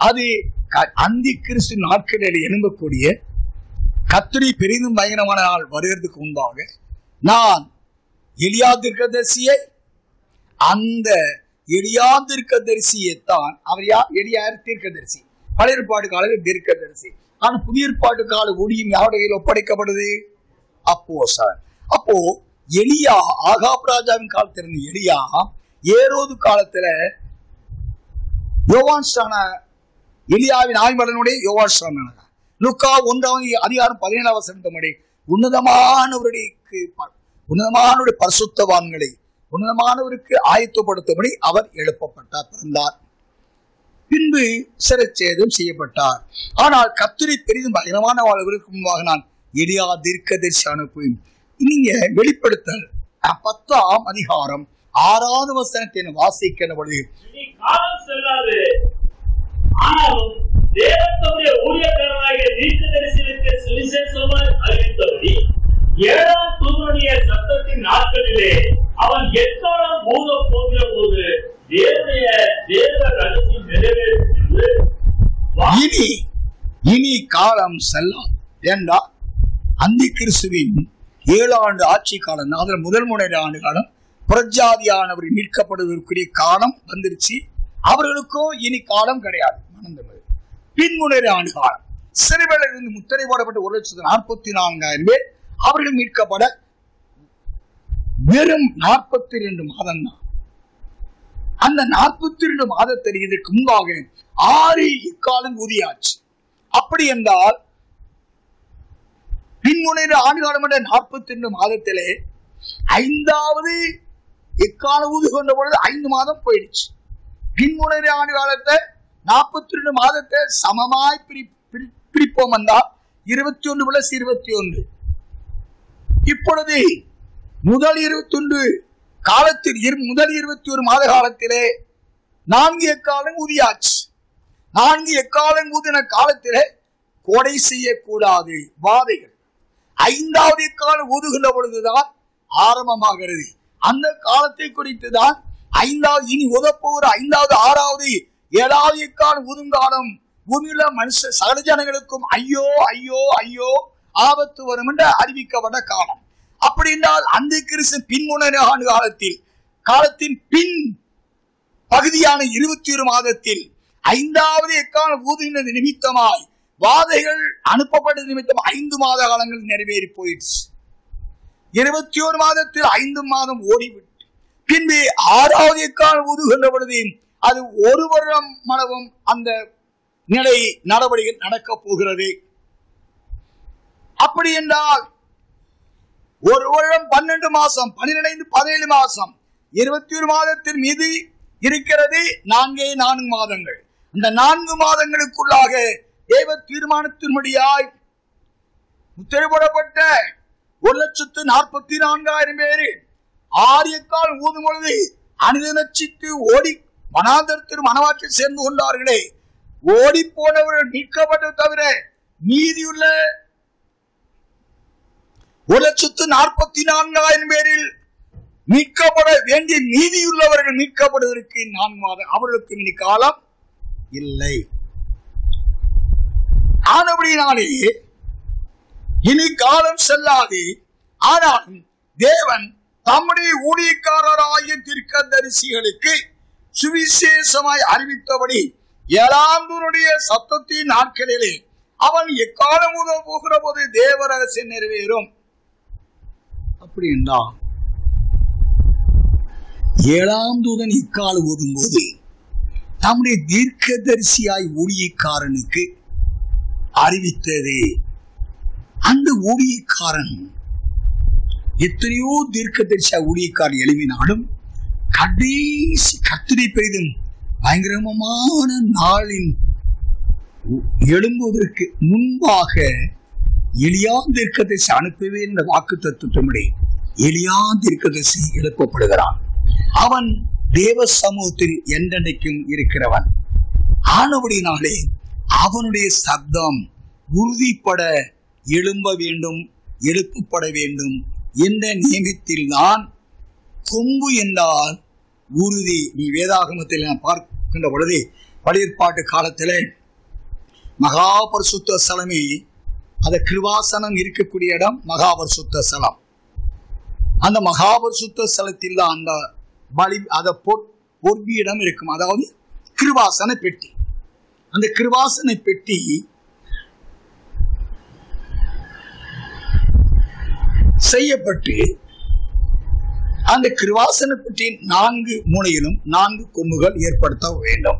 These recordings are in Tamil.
அது க- அந்தி கிறிஸ்து நாட்களில் எழும்பக்கூடிய கத்திரி பெரிதும் பயங்கரமான நாள் வருகிறதுக்கு முன்பாக நான் எலியா தீர்க்கதரிசியை அந்த எலியா தீர்க்கதரிசியைத்தான் அவர் யார் எலியார் தீர்க்கதரிசி பழைய ஏற்பாடு காலையில் தீர்க்கதரிசி ஆனா புதிய ஏற்பாட்டு கால ஊழியம் யாருடைய கையில் ஒப்படைக்கப்படுது அப்போ சார் அப்போ எலியா ஆகாப் ராஜாவின் காலத்துல இருந்த எலியா ஏரோது காலத்துல யோவான் ஸ்தான எலியாவின் ஆய்மலனுடைய யோவான் ஸ்தான லுக்கா ஒன்றாவது அதிகாரம் பதினேழாம் வசனத்தபடி உன்னதமானவருடைய உன்னதமானவருடைய பரிசுத்தவான்களை உன்னதமானவருக்கு ஆயத்தப்படுத்தும்படி அவர் எழுப்பப்பட்டார் பிறந்தார் பின்பு சிறைச்சேதம் செய்யப்பட்டார் ஆனால் கத்திரி பெரிதும் பயங்கரமான வாழ்வதற்கு முன்பாக நான் எளியா தீர்க்கதரிசி அனுப்புவேன் நீங்க வெளிப்படுத்தல் அஹ், பத்தாம் அதிகாரம் ஆறாவது வசனத்தை வாசிக்கிறபடி இனி காலம் செல்லாது ஆனாலும் தேவன் தம்முடைய ஊழியக்காரனாகிய தீர்க்கதரிசிகளுக்கு சுவிசேஷமாய் அறிவித்தபடி ஏழாம் தூதனுடைய சத்தத்தின் நாட்களிலே அவன் எக்காலம் மூத போகிற போது தேவனுடைய தேவ ரகசியம் நிறைவேறும் என்று வா- இனி இனி காலம் செல்லாம் ஏண்டா அந்தி கிறிஸ்துவின் ஏழு ஆண்டு ஆட்சி காலம் அதில் முதல் மூணு ஆண்டு காலம் புறஜாதியானவர் மீட்கப்படுவதற்குரிய காலம் வந்துருச்சு அவர்களுக்கும் இனி காலம் கிடையாது மனந்தமிழ் பின்முனைறு ஆண்டு காலம் சிறுவேல இருந்து முத்திரை போடப்பட்ட ஒரு லட்சத்து நாற்பத்தி நான்காயிரம் பேர் அவர்கள் மீட்கப்பட வெறும் நாற்பத்தி ரெண்டு மாதம் தான் அந்த நாற்பத்தி ரெண்டு மாதத்தில் இதற்கு முன்பாக ஆறு இக்காலம் ஊதியாச்சு அப்படி என்றால் பின்முனைறு ஆண்டுகாலம் என்ற நாற்பத்தி ரெண்டு மாதத்திலே ஐந்தாவது இக்கால ஊதி கொண்ட பொழுது ஐந்து மாதம் போயிடுச்சு பின்முனைறு ஆண்டு காலத்தை நாற்பத்தி ரெண்டு மாதத்தை சமமாய் பிரி பிரி- பிரிப்போம் என்றால் இருபத்தி ஒன்று பிளஸ் இருபத்தி ஒன்று இப்பொழுது முதல் இருபத்தி ஒன்று காலத்தில் இரு- முதல் இருபத்தி ஒரு மாத காலத்திலே நான்கு எக்காலம் ஊதியாச்சு நான்கு எக்காலம் ஊதின காலத்திலே கொடை செய்யக்கூடாது வாதைகள் ஐந்தாவது எக்காலம் ஊதுகின்ற பொழுதுதான் ஆரம்பமாகிறது அந்த காலத்தை குறித்து தான் ஐந்தாவது இனி உதப்போகிற ஐந்தாவது ஆறாவது ஏழாவது எக்காலம் ஊதும் காலம் பூமியில மனுஷ சகல ஜனங்களுக்கும் ஐயோ ஐயோ ஐயோ ஆபத்து வரும் என்று அறிவிக்கப்பட்ட காலம் அப்படி என்றால் அந்த கிறிஸ்து பின்முனை ஆண்டு காலத்தில் காலத்தின் பின் பகுதியான இருபத்தி ஒரு மாதத்தில் ஐந்தாவது எக்கால ஊதினது நிமித்தமாய் வாதைகள் அனுப்பப்பட்டது நிமித்தம் ஐந்து மாத காலங்கள் நிறைவேறி போயிடுச்சு இருபத்தி ஒரு மாதத்தில் ஐந்து மாதம் ஓடிவிட்டு பின்பு ஆறாவது எக்கால ஊதுகின்ற பொழுது அது ஒரு வருடம் மளவும் அந்த நிலை நடவடிக்கை நடக்கப் போகிறது அப்படி என்றால் ஒரு வருடம் பன்னெண்டு மாசம் பன்னிரண்டு பதினேழு மாசம் இருபத்தி ஒரு மாதத்தின் மீது இருக்கிறது நான்கே நான்கு மாதங்கள் அந்த நான்கு மாதங்களுக்குள்ளாக தேவ தீர்மானத்தின்படியாய் முத்திரைப்படப்பட்ட ஒரு லட்சத்து நாற்பத்தி நான்காயிரம் பேரு ஆரியக்கால் ஊதும் பொழுது அனுதனச்சித்து ஓடி வனாந்தரத்தில் மனவாற்றில் சேர்ந்து கொண்டார்களே ஓடி போனவர்கள் மீட்கப்பட்டது தவிர மீதியுள்ள ஒரு லட்சத்து நாற்பத்தி நான்காயிரம் பேரில் மீட்கப்பட வேண்டிய மீதியுள்ளவர்கள் மீட்கப்படுவதற்கு நான் மாதம் அவர்களுக்கு இனி காலம் இல்லை ஆனபடினாலே இனி காலம் செல்லாது ஆனாலும் தேவன் தம்முடைய ஊழியக்காரராகிய தீர்க்கதரிசிகளுக்கு சுவிசேஷமாய் அறிவித்தபடி ஏழாந்தூருடைய சத்தத்தின் நாட்களிலே அவன் எக்காலம் உதவ போகிற போது தேவ ரகசியம் நிறைவேறும் அப்படி என்றால் ஏழாம் தூதன் இக்கால ஓதும்போது தம்முடைய தீர்க்கதரிசியாய் ஊழியக்காரனுக்கு அறிவித்தது அந்த ஊழியக்காரன் எத்தனையோ தீர்க்கதரிசியாய் ஊழியக்காரன் எழுப்பினாலும் கடைசி கத்திரி பெரிதும் பயங்கரமான நாளின் எழும்புவதற்கு முன்பாக எலியா தீர்க்கதரிசி அனுப்பவே என்ற வாக்கு தத்துவமுடைய எலியா தீர்க்கதரிசி எழுப்பப்படுகிறான் அவன் தேவ சமூகத்தில் என்றென்றைக்கும் இருக்கிறவன் ஆனபடினாலே அவனுடைய சப்தம் உறுதிப்பட எழும்ப வேண்டும் எழுப்பப்பட வேண்டும் என்ற நியமத்தில் தான் கொம்பு என்றால் உறுதி நீ வேதாகமத்தில் நான் பார்க்கின்ற பொழுது பழையற்பாட்டு காலத்திலே மகா பரிசுத்த ஸ்தலமே அந்த கிருவாசனம் இருக்கக்கூடிய இடம் மகாபரிசுத்த ஸ்தலம் அந்த மகாபரிசுத்த ஸ்தலத்தில் தான் அந்த பலி அதை பொற்பியிடம் இருக்கும் அதாவது கிருவாசன பெட்டி அந்த கிருவாசன பெட்டி செய்யப்பட்டு அந்த கிருவாசன பெட்டியின் நான்கு மூலையிலும் நான்கு கொம்புகள் ஏற்படுத்த வேண்டும்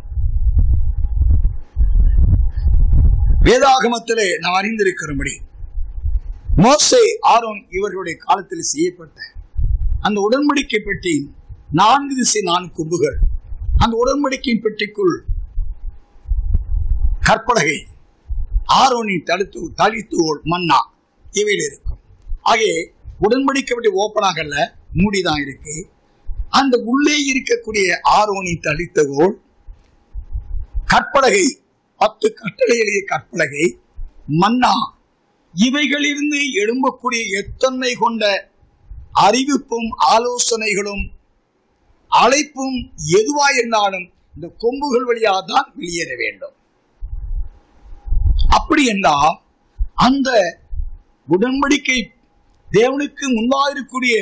வேதாகமத்திலே நாம் அறிந்திருக்கிறபடி மோசே ஆரோன் இவர்களுடைய காலத்தில் செய்யப்பட்ட அந்த உடன்படிக்கை பெட்டி நான்கு திசை நான்கு கொம்புகள் அந்த உடன்படிக்கை பெட்டிக்குள் கற்பலகை ஆரோனின் தடுத்து தளித்தோல் மன்னா இவையில் இருக்கும் ஆகிய உடன்படிக்கை பெட்டி ஓப்பன் ஆகல மூடிதான் இருக்கு அந்த உள்ளே இருக்கக்கூடிய ஆரோனி தளித்தகோல் கற்பலகை பத்து கட்டளை எழுதிய கற்பலகை மன்னா இவைகளிலிருந்து எழும்பக்கூடிய எத்தன்மை கொண்ட அறிவிப்பும் ஆலோசனைகளும் அழைப்பும் எதுவாயிருந்தாலும் இந்த கொம்புகள் வழியாக தான் வெளியேற வேண்டும் அப்படி என்றால் அந்த உடன்படிக்கை தேவனுக்கு முன்பாக இருக்கக்கூடிய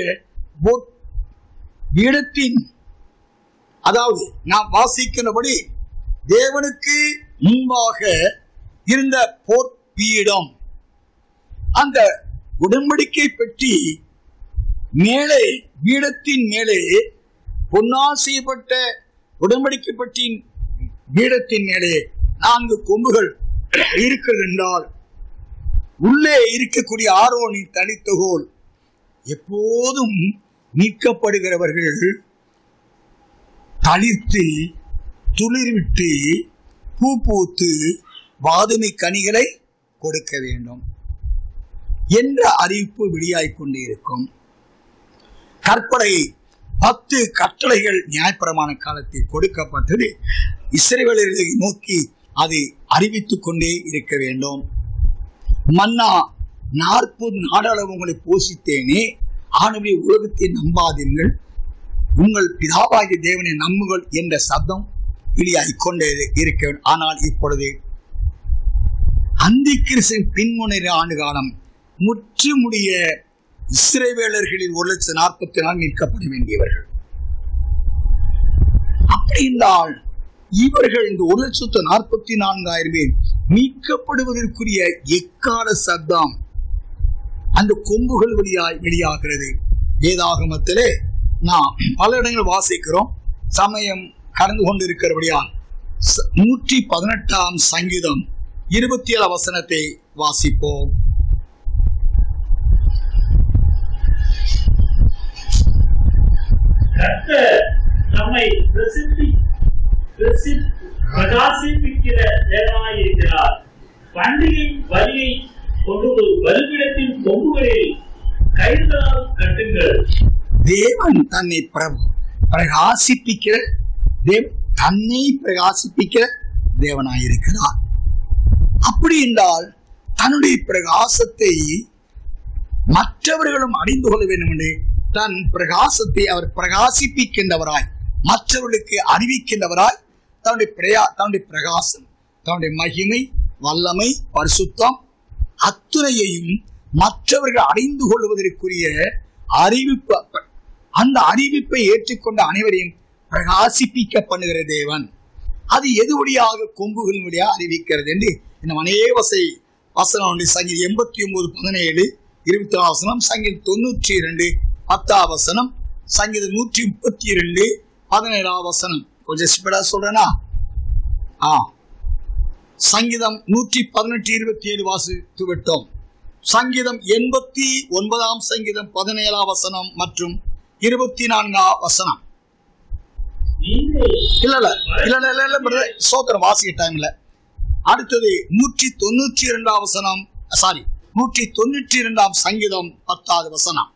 இடத்தின் அதாவது நாம் வாசிக்கிறபடி தேவனுக்கு முன்பாக இருந்த போர்ப்பீடம் அந்த உடன்படிக்கை பற்றி மேலே பீடத்தின் மேலே பொன்னால் செய்யப்பட்ட உடன்படிக்கை பற்றின் பீடத்தின் மேலே நான்கு கொம்புகள் இருக்கிறது என்றால் உள்ளே இருக்கக்கூடிய ஆரோனின் தனித்தகோல் எப்போதும் மீட்கப்படுகிறவர்கள் தளிர்த்து துளிர்விட்டு பூ பூத்து வாதுமை கனிகளை கொடுக்க வேண்டும் என்ற அறிவிப்பு வெளியாகிக் கொண்டே இருக்கும் கற்பனை பத்து கட்டளைகள் நியாயப்பிரமாண காலத்தில் கொடுக்கப்பட்டது இஸ்ரேலர்களை நோக்கி அதை அறிவித்துக் கொண்டே இருக்க வேண்டும் மன்னா நாற்பது நாடளவு உங்களை போஷித்தேனே ஆனவே உலகத்தை நம்பாதீர்கள் உங்கள் பிதாவாகிய தேவனை நம்புங்கள் என்ற சப்தம் வெளியாகிக் கொண்டே இருக்க வேண்டும். ஆனால் இப்பொழுது அந்தி கிறிஸ்தின் பின்முனை ஆண்டு காலம் முற்றுமுடிய இஸ்ரேவேலர்களில் ஒரு லட்சம் நாற்பத்தி நாலு மீட்கப்பட வேண்டியவர்கள் அப்படி என்றால் இவர்கள் இந்த ஒரு லட்சத்து நாற்பத்தி நான்காயிரம் பேர் மீட்கப்படுவதற்குரிய எக்கால சத்தம் அந்த கொம்புகள் வழியாய் வெளியாகிறது வேதாகமத்திலே நாம் பல இடங்கள் வாசிக்கிறோம் சமயம் கடந்து கொண்டிருக்கிறபடியால் ச- நூற்றி பதினெட்டாம் சங்கீதம் இருபத்தி ஏழு வசனத்தை வாசிப்போம் கர்த்தர் நம்மை பிரசித்தி பிரசி- பிரகாசிப்பிக்கிற தேவனாயிருக்கிறார் பண்டிகை வலியை கொண்டு வலுவிடத்தின் கொம்புகளில் கயிறுகளால் கட்டுங்கள் தேவன் தன்னை பிர- பிரகாசிப்பிக்கிற தேவ் தன்னை பிரகாசிப்பிக்கிற தேவனாயிருக்கிறார் அப்படி என்றால் தன்னுடைய பிரகாசத்தை மற்றவர்களும் அறிந்து கொள்ள வேண்டும் என்று தன் பிரகாசத்தை அவர் பிரகாசிப்பிக்கின்றவராய் மற்றவர்களுக்கு அறிவிக்கின்றவராய் தன்னுடைய பிரயா தன்னுடைய பிரகாசம் தன்னுடைய மகிமை வல்லமை பரிசுத்தம் அத்துணையையும் மற்றவர்கள் அறிந்து கொள்வதற்குரிய அறிவிப்பு அந்த அறிவிப்பை ஏற்றுக்கொண்ட அனைவரையும் பிரகாசிப்பிக்க பண்ணுகிற தேவன் அது எது வழியாக கொம்புகளின் வழியாக அறிவிக்கிறது என்று இந்த அநேக வசை வசனம் உண்டு. சங்கீதம் எண்பத்தி ஒன்பது பதினேழு இருபத்தி நாலு வசனம் சங்கீதம் தொண்ணூற்றி இரண்டு பத்தாம் வசனம் சங்கீதம் நூற்றி முப்பத்தி இரண்டு பதினேழாம் வசனம் கொஞ்சம் ஸ்பீடா சொல்றேனா ஆ சங்கீதம் நூற்றி பதினெட்டு இருபத்தி ஏழு வாசித்து விட்டோம் சங்கீதம் எண்பத்தி ஒன்பதாம் சங்கீதம் பதினேழாம் வசனம் மற்றும் இருபத்தி நான்காம் வசனம் நீங்கள் இல்ல இல்ல இல்ல இல்ல இல்ல இல்ல brother. சோத்திரம் வாசிக்க டைம்ல அடுத்தது நூற்றி தொண்ணூற்றி இரண்டாம் வசனம் சாரி நூற்றி தொண்ணூற்றி இரண்டாம் சங்கீதம் பத்தாவது வசனம்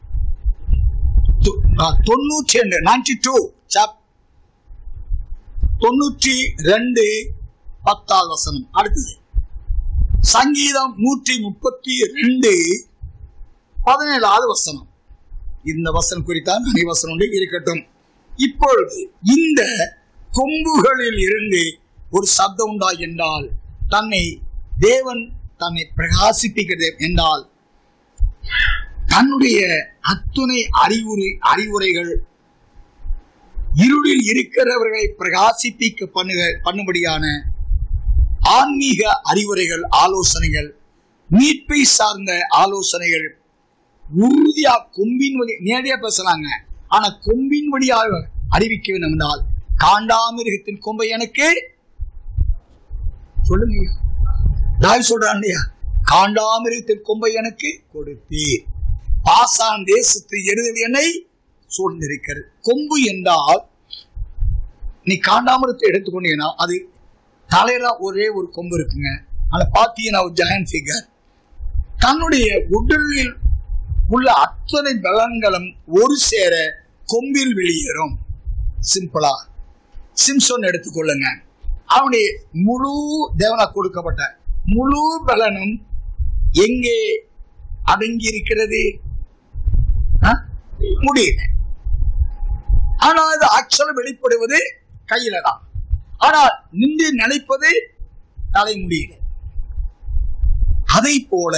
தொ- ஆ, தொண்ணூற்றி ரெண்டு நைன்டி டூ சாப் தொண்ணூற்றி ரெண்டு பத்தாவது வசனம் அடுத்தது சங்கீதம் நூற்றி முப்பத்தி ரெண்டு பதினேழாவது வசனம் இந்த வசனம் குறித்தான் அனை வசனம் ஒன்று இருக்கட்டும் இப்பொழுது இந்த கொம்புகளில் இருந்து ஒரு சப்தம் உண்டா என்றால் தன்னை தேவன் தன்னை பிரகாசிப்பிக்கிறது என்றால் தன்னுடைய அத்துணை அறிவுரை அறிவுரைகள் இருளில் இருக்கிறவர்களை பிரகாசிப்பிக்க பண்ணுக பண்ணும்படியான ஆன்மீக அறிவுரைகள் ஆலோசனைகள் மீட்பை சார்ந்த ஆலோசனைகள் உறுதியா கொம்பின் வழி நேரடியா பேசலாங்க ஆனா கொம்பின் வழியாக அறிவிக்க வேண்டும் என்றால் காண்டாமிருகத்தின் கொம்பை எனக்கு சொல்லுங்க ஐயா. தாய் சொல்றான் இல்லையா காண்டாமிருகத்தின் கொம்பை எனக்கு கொடுத்தீர் பாசான் தேசத்து எருதல் என்னை சூழ்ந்திருக்கிறது கொம்பு என்றால் நீ காண்டாமிருகத்தை எடுத்துக்கொண்டீங்கன்னா அது தலையில ஒரே ஒரு கொம்பு இருக்குங்க அதை பார்த்தீங்கன்னா ஒரு ஜெயன் ஃபிகர் தன்னுடைய உடலில் உள்ள அத்தனை பலன்களும் ஒரு சேர கொம்பில் வெளியேறும் சிம்பிளா சிம்சோன் எடுத்துக்கொள்ளுங்க அவனுடைய முழு தேவனா கொடுக்கப்பட்ட முழு பலனும் எங்கே அடங்கி இருக்கிறது ஆ? முடியல ஆனால் அது ஆக்சுவலா வெளிப்படுவது கையில தான் ஆனால் நின்று நினைப்பது தலை முடியல அதை போல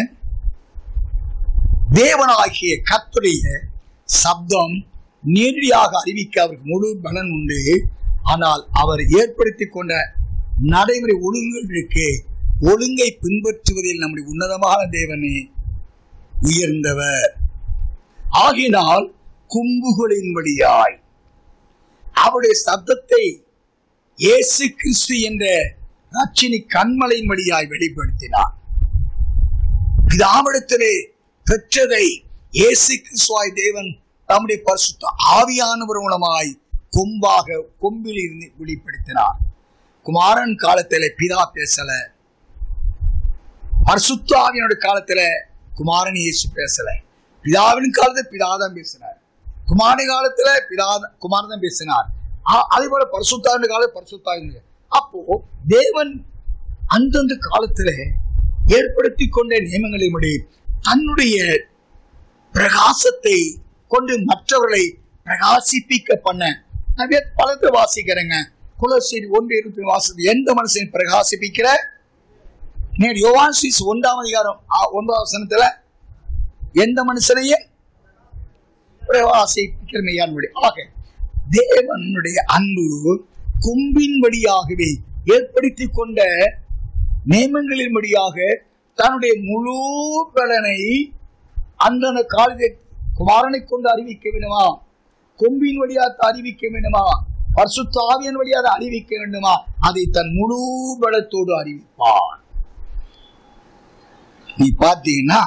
தேவனாகிய கத்துடைய சப்தம் நேரடியாக அறிவிக்க அவருக்கு முழு பலன் உண்டு ஆனால் அவர் ஏற்படுத்தி கொண்ட நடைமுறை ஒழுங்குகளுக்கு ஒழுங்கை பின்பற்றுவதில் நம்முடைய உன்னதமான தேவனே உயர்ந்தவர் ஆகினால் கும்புகளின் வழியாய் அவருடைய சப்தத்தை இயேசு கிறிஸ்து என்ற ரட்சினி கண்மலையின் வழியாய் வெளிப்படுத்தினார் பிதாவிடத்திலே பெற்றதை இயேசு கிறிஸ்துவாய் தேவன் தம்முடைய பரிசுத்த ஆவியானவர் மூலமாய் கொம்பாக கொம்பில் இருந்து வெளிப்படுத்தினார் குமாரன் காலத்திலே பிதா பேசல பரிசுத்த ஆவியனுடைய காலத்துல குமாரன் இயேசு பேசல பிதாவின் காலத்துல பிதா தான் பேசினார் குமாரன் காலத்துல பிதா குமாரன் தான் பேசினார் ஆ- அதே போல பரிசுத்தாவின் கால பரிசுத்தாவின் அப்போ தேவன் அந்தந்த காலத்துல ஏற்படுத்தி கொண்ட நியமங்களின்படி தன்னுடைய பிரகாசத்தை கொண்டு மற்றவர்களை பிரகாசிப்பிக்க பண்ண நான் வேத பலத்தை வாசிக்கிறேங்க குலசேரி ஒன்று இருபத்தி வாசது எந்த மனுஷன் பிரகாசிப்பிக்கிற நேர் யோவான் சீஸ் ஒன்றாம் அதிகாரம் ஆ, ஒன்றாம் வசனத்துல எந்த மனுஷனையும் பிரகாசிப்பிக்கிற மெய்யான்மொழி ஆக தேவனுடைய அன்பு கொம்பின்படியாகவே ஏற்படுத்தி கொண்ட நியமங்களின்படியாக தன்னுடைய முழு பலனை அந்தந்த காலத்தை குமாரனை கொண்டு அறிவிக்க வேண்டுமா கொம்பின் வழியாக அறிவிக்க வேண்டுமா பரிசுத்த ஆவியன் வழியாக அறிவிக்க வேண்டுமா அதை தன் முழு பலத்தோடு அறிவிப்பார் நீ பார்த்தீங்கன்னா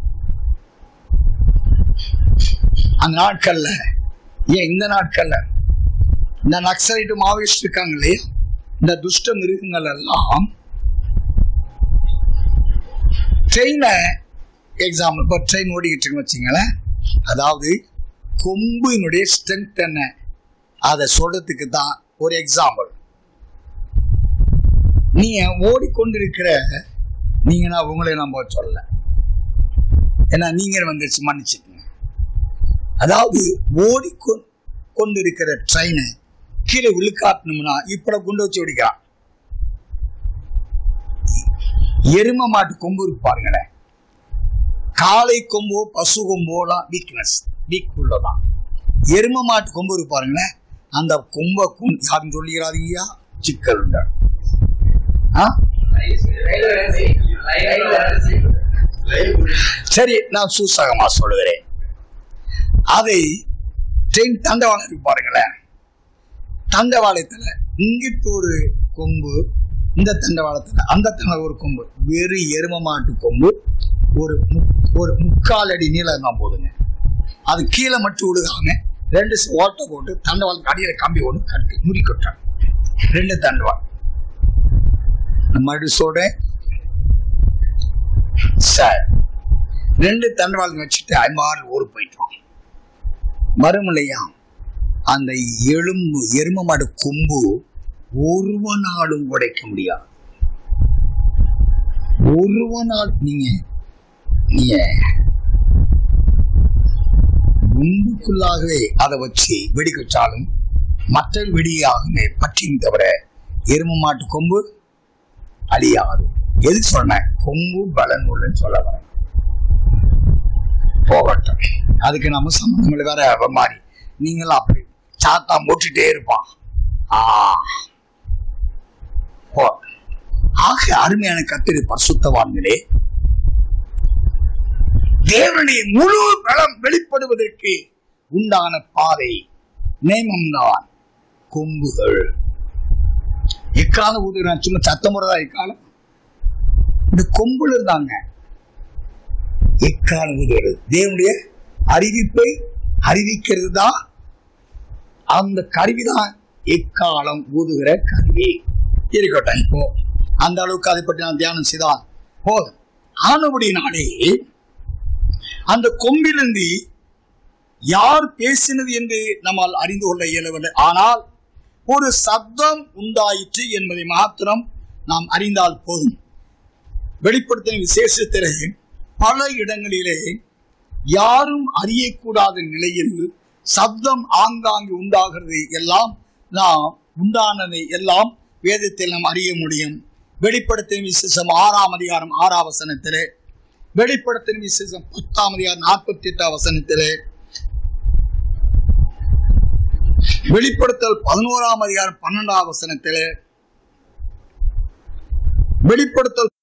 அந்த நாட்கள்ல ஏன் இந்த நாட்கள்ல இந்த நக்சலைட்டு மாவோயிஸ்ட் இருக்காங்க இல்லையா இந்த துஷ்ட மிருகங்கள் எல்லாம் ட்ரெயினை எக்ஸாம்பிள் இப்போ ட்ரெயின் ஓடிக்கிட்டு இருக்குன்னு வச்சுங்களேன் அதாவது கொம்பினுடைய ஸ்ட்ரென்த் என்ன அதை சொல்றதுக்கு தான் ஒரு எக்ஸாம்பிள் நீங்க ஓடிக்கொண்டிருக்கிற நீங்க நான் உங்களை நம்ப சொல்ல ஏன்னா நீங்க வந்துச்சு மன்னிச்சுக்கங்க அதாவது ஓடிக்கொ கொண்டிருக்கிற ட்ரெயினை கீழே விழுக்காட்டணும்னா இப்பட குண்டு வச்சு ஓடிக்கிறான் எரும மாட்டு கொம்பு இருக்கு பாருங்களேன் காளை கொம்போ பசு கொம்போலாம் வீக்னஸ் வீக் உள்ளதான் எரும மாட்டு கொம்பு இருக்கு பாருங்களேன் அந்த கொம்பை கொண்டு யாரும் சொல்லிக்கிறாதீங்கயா சிக்கல் உண்டு ஆ? சரி நான் சூசகமா சொல்லுகிறேன் அதை ட்ரெயின் தண்டவாளம் இருக்கு பாருங்களேன் தண்டவாளத்துல இங்கிட்டு ஒரு கொம்பு இந்த தண்டவாளத்துல அந்த தண்டவாளம் ஒரு கொம்பு வெறும் எரும மாட்டு கொம்பு ஒரு மு- ஒரு முக்கால் அடி நீளம் தான் போதுங்க அது கீழே மட்டும் விழுகாம ரெண்டு ஸ் ஓட்டை போட்டு தண்டவாளத்துக்கு அடியில கம்பி ஒன்று கட்டி முடி கொட்டாங்க ரெண்டு தண்டவாள் நான் மறுபடியும் சொல்றேன் சார் ரெண்டு தண்டவாளம் வச்சுட்டு ஐம்பது ஊருக்கு போயிட்டோம் மறுமலையா அந்த எலும்பு எரும மாடு கொம்பு ஒருவனாலும் உடைக்க முடியாது ஒருவனால் நீங்க நீங்க குண்டுக்குள்ளாகவே அதை வச்சு வெடிக்க வச்சாலும் மற்ற வெடியாகவே பற்றியும் தவிர எரும மாட்டு கொம்பு அழியாது எது சொன்னேன் கொம்பு பலன் உள்ளன்னு சொல்ல வரேன் போகட்டும் அதுக்கு நம்ம சம்பந்தம் வேற அவ மாதிரி நீங்களும் அப்படி சாத்தா மூட்டுட்டே இருப்பான் ஆ போ. ஆக அருமையான கத்திரி பரிசுத்தவான்களே தேவனுடைய முழு பலம் வெளிப்படுவதற்கு உண்டான பாதை நேமம்தான் கொம்புகள் எக்காலம் ஊதுகிறான் சும்மா சத்தமுறைதான் எக்காலம் இந்த கொம்புல இருந்தாங்க எக்காலம் ஊதுகிறது தேவனுடைய அறிவிப்பை அறிவிக்கிறது தான் அந்த கருவிதான் எக்காலம் ஊதுகிற கருவி இருக்கட்டும் இப்போ அந்த அளவுக்கு அதை பற்றி நான் தியானம் செய்தால் போதும் ஆனபடினாலே அந்த கொம்பிலிருந்து யார் பேசினது என்று நம்மால் அறிந்து கொள்ள இயலவில்லை ஆனால் ஒரு சப்தம் உண்டாயிற்று என்பதை மாத்திரம் நாம் அறிந்தால் போதும் வெளிப்படுத்தின விசேஷத்திலே பல இடங்களிலே யாரும் அறியக்கூடாத நிலையில் சப்தம் ஆங்காங்கு உண்டாகிறது எல்லாம் நாம் உண்டானதை எல்லாம் வேதத்தில் நாம் அறிய முடியும் வெளிப்படுத்தின விசேஷம் ஆறாம் அதிகாரம் ஆறாம் வசனத்திலே வெளிப்படுத்தின விசேஷம் பத்தாம் அதிகாரம் நாற்பத்தி எட்டாம் வசனத்திலே வெளிப்படுத்தல் பதினோராம் அதிகாரம் பன்னெண்டாம் வசனத்திலே வெளிப்படுத்தல்